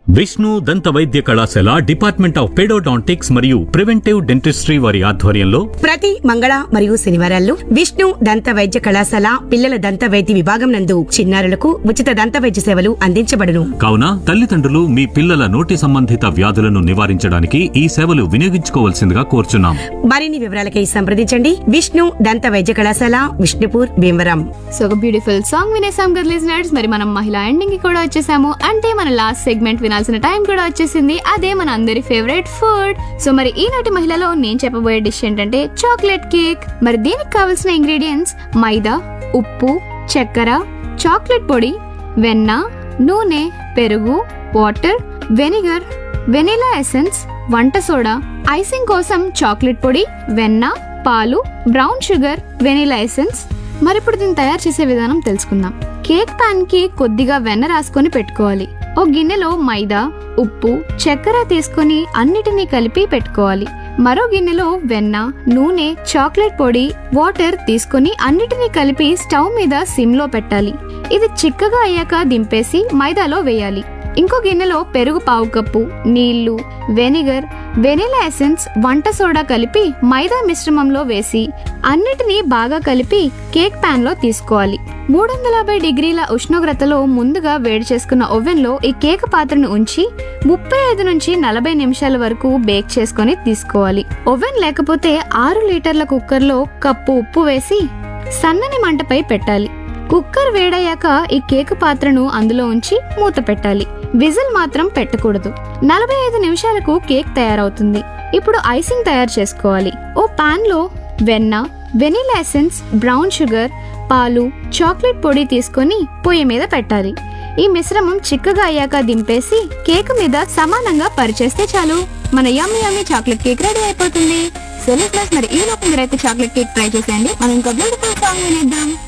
విష్ణు దంత వైద్య కళాశాల డిపార్ట్మెంట్ ఆఫ్ పెడోడాంటిక్స్ మరియు ప్రివెంటివ్ డెంటిస్ట్రీ వారి ఆధ్వర్యంలో ప్రతి మంగళ మరియు శనివారాల్లో విష్ణు దంత వైద్య కళాశాల పిల్లల దంత వైద్య విభాగం నందు చిన్నారులకు ఉచిత దంత వైద్య సేవలు అందించబడును కావున తల్లిదండ్రులు మీ పిల్లల నోటి సంబంధిత వ్యాధులను నివారించడానికి ఈ సేవలు వినియోగించుకోవాల్సిందిగా కోరుచున్నాం మరిన్ని వివరాలకై సంప్రదించండి విష్ణు దంత వైద్య కళాశాల విష్ణుపూర్ భీమవరం సో ఒక బ్యూటిఫుల్ సాంగ్ వినేసాం కదా లిజనర్స్ మరి మనం మహిళా ఎండింగ్ కి కూడా వచ్చేసాము అంటే మన లాస్ట్ సెగ్మెంట్ వినాల్సిన టైం కూడా వచ్చేసింది అదే మన అందరి ఫేవరెట్ ఫుడ్ సో మరి ఈనాటి మహిళలో నేను చెప్పబోయే డిష్ ఏంటంటే చాక్లెట్ కేక్ మరి దీనికి కావాల్సిన ఇంగ్రీడియంట్స్ మైదా ఉప్పు చక్కెర చాక్లెట్ పొడి వెన్న నూనె పెరుగు వాటర్ వెనిగర్ వెనిలా ఎసెన్స్ వంట సోడా ఐసింగ్ కోసం చాక్లెట్ పొడి వెన్న పాలు బ్రౌన్ షుగర్ వెనిలా ఎసెన్స్ మరి ఇప్పుడు దీన్ని తయారు చేసే విధానం తెలుసుకుందాం కేక్ పాన్ కి కొద్దిగా వెన్న రాసుకొని పెట్టుకోవాలి ఓ గిన్నెలో మైదా ఉప్పు చక్కెర తీసుకొని అన్నిటినీ కలిపి పెట్టుకోవాలి మరో గిన్నెలో వెన్న నూనె చాక్లెట్ పొడి వాటర్ తీసుకొని అన్నిటినీ కలిపి స్టవ్ మీద సిమ్ లో పెట్టాలి ఇది చిక్కగా అయ్యాక దింపేసి మైదాలో వేయాలి ఇంకో గిన్నెలో పెరుగు పావు కప్పు నీళ్లు వెనిగర్ వెనిలా ఎసెన్స్ వంట సోడా కలిపి మైదా మిశ్రమంలో వేసి అన్నిటినీ బాగా కలిపి కేక్ పాన్ లో తీసుకోవాలి మూడు వందల యాభై డిగ్రీల ఉష్ణోగ్రతలో ముందుగా వేడి చేసుకున్న ఓవెన్ లో ఈ కేక్ పాత్రను ఉంచి ముప్పై ఐదు నుంచి నలభై నిమిషాల వరకు బేక్ చేసుకొని తీసుకోవాలి ఓవెన్ లేకపోతే ఆరు లీటర్ల కుక్కర్లో కప్పు ఉప్పు వేసి సన్నని మంటపై పెట్టాలి కుక్కర్ వేడయ్యాక ఈ కేక్ పాత్రను అందులో ఉంచి మూత పెట్టాలి విజిల్ మాత్రం పెట్టకూడదు నలభై ఐదు నిమిషాలకు కేక్ తయారవుతుంది ఇప్పుడు ఐసింగ్ తయారు చేసుకోవాలి ఓ పాన్ లో వెన్న వెనిలా ఎసెన్స్ బ్రౌన్ షుగర్ పాలు చాక్లెట్ పొడి తీసుకొని పొయ్యి మీద పెట్టాలి ఈ మిశ్రమం చిక్కగా అయ్యాక దింపేసి కేక్ మీద సమానంగా పరిచేస్తే చాలు మన yummy yummy chocolate cake ready అయిపోతుంది సో లిస్నర్స్ మరి ఈ లోపు మీరైతే చాక్లెట్ కేక్ ట్రై చేసేయండి మనం ఇంకో బ్యూటిఫుల్ సాంగ్ వినేద్దాం